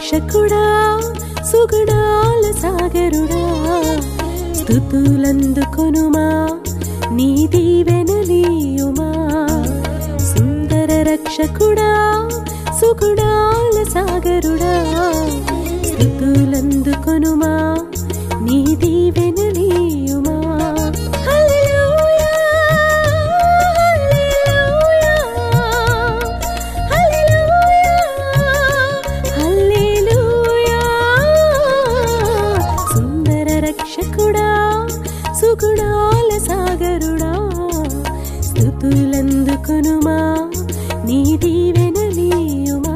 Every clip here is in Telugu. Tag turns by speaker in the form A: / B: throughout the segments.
A: రక్షకుడా సుగుణాల సాగరుడా స్థుతులందుకొనుమా నీ దీవెనలీయుమా సుందర రక్షకుడా సుగుణాల సాగరుడా స్థుతులందుకొనుమా నీ దీవెనలీయుమా హల్లెలూయా హల్లెలూయా హల్లెలూయా సుందర రక్షకుడా సుగుణాల సాగరుడా స్థుతులందుకొనుమా నీ దీవెనలీయుమా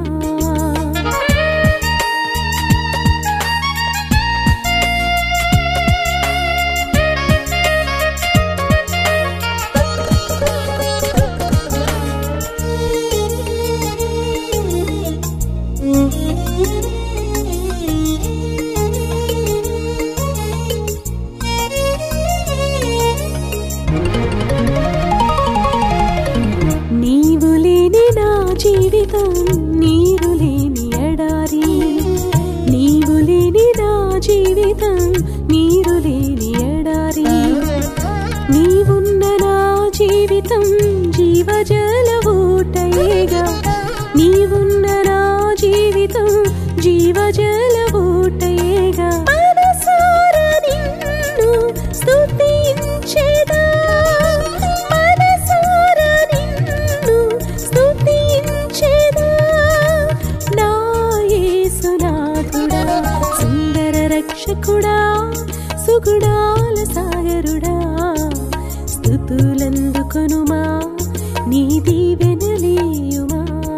A: నీవు లేని నా జీవితం నీరు లేని ఎడారి నీవు లేని నా జీవితం నీరు లేని ఎడారి నీవున్న నా జీవితం జీవజల ఊటయేగా నీవున్న నా జీవితం జీవజల ఊటయేగా మనసారా నిన్ను స్తుతించెదా మనసారా నిన్ను స్తుతించెదా నా యేసునాథుడా సుందర రక్షకుడా సుగుణాల సాగరుడా స్థుతులందుకొనుమా నీ దీవెనలీయుమా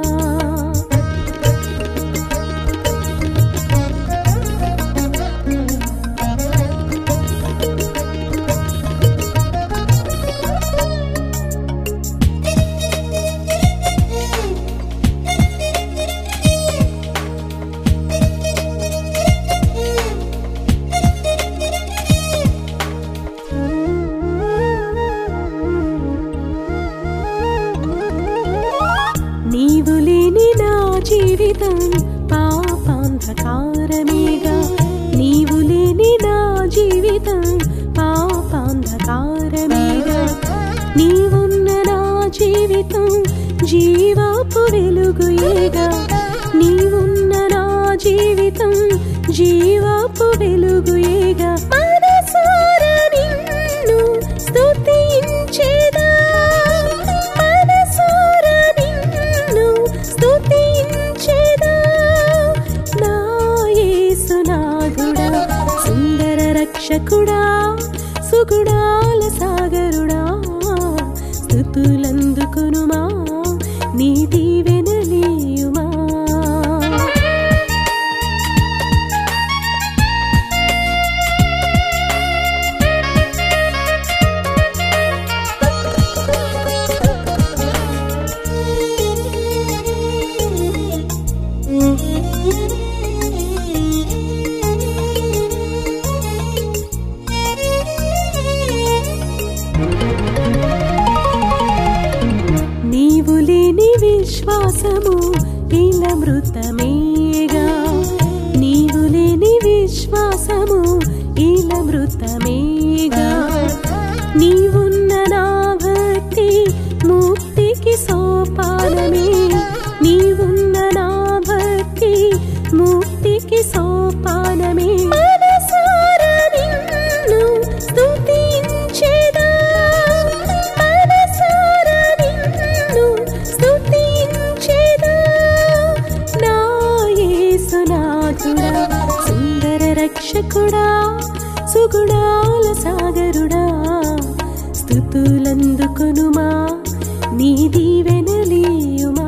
A: నీవు లేని నా జీవితం పాపాంధకారమేగా నీవు లేని నా జీవితం పాపాంధకారమేగా నీవున్న నా జీవితం జీవపు వెలుగుయేగా నీవున్న నా జీవితం జీవపు వెలుగుయేగా మనసారా నిన్ను స్తుతించెదా మనసారా నిన్ను స్తుతించెదా నా యేసునాథుడా సుందర రక్షకుడా సుగుణాల సాగరుడా స్థుతులందుకొనుమా నీ దీవెనలీయుమా నీవు లేని విశ్వాసము ఇలా మృతమేగా నీవు లేని విశ్వాసము ఇలా మృతమేగా నీవున్న నా భక్తి ముక్తికి సోపానమే నీవున్న నా భక్తి ముక్తికి సోపానమే మనసారా నిన్ను స్తుతించెదా మనసారా నిన్ను స్తుతించెదా నా యేసునాథుడా సుందర రక్షకుడా సుగుణాల సాగరుడా స్థుతులందుకొనుమా నీ దీవెనలీయుమా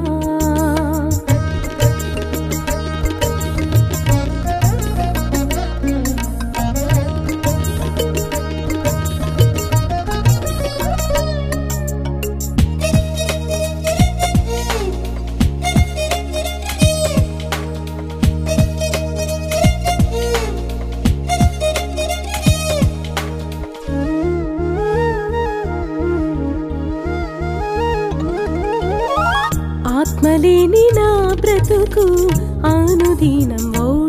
A: ఆత్మలేని నా బ్రతుకు అనుదినం ఓ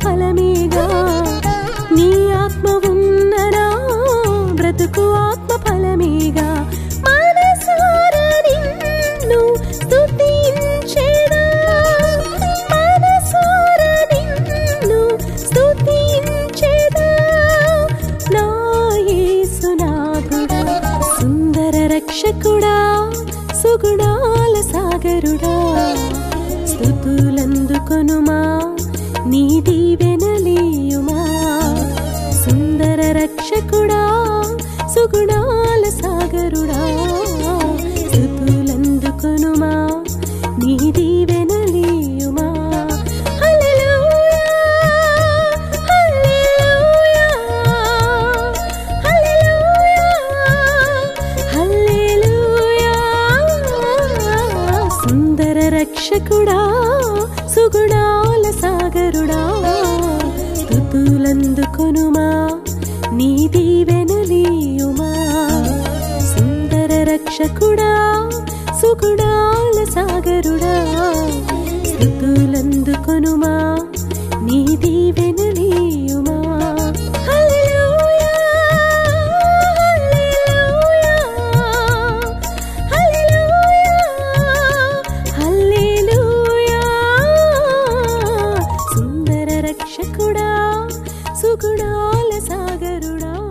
A: ఫలమేగా నీ ఆత్మ ఉన్ననా బ్రతుకు ఆత్మ ఫలమేగా మనసారా నిన్ను స్తుతించెదా మనసారా నిన్ను స్తుతించెదా నా యేసునాథుడా సుందర రక్షకుడా సుగుణాల సాగరుడా స్థుతులందుకొనుమా నీ దీవెనలీయుమా సుందర రక్షకుడా సుగుణాల సాగరుడా స్థుతులందుకొనుమా నీ దీవెనలీయుమా హల్లెలూయా హల్లెలూయా హల్లెలూయా హల్లెలూయా సుందర రక్షకుడా సుగుణాల సాగరుడా స్థుతులందుకొనుమా నీ దీవెనలీయుమా సుందర రక్షకుడా సుగుణాల సాగరుడా స్థుతులందుకొనుమా నీ దీవెనలీయుమా హల్లెలూయా హల్లెలూయా హల్లెలూయా సుందర రక్షకుడా సుగుణాల సాగరుడా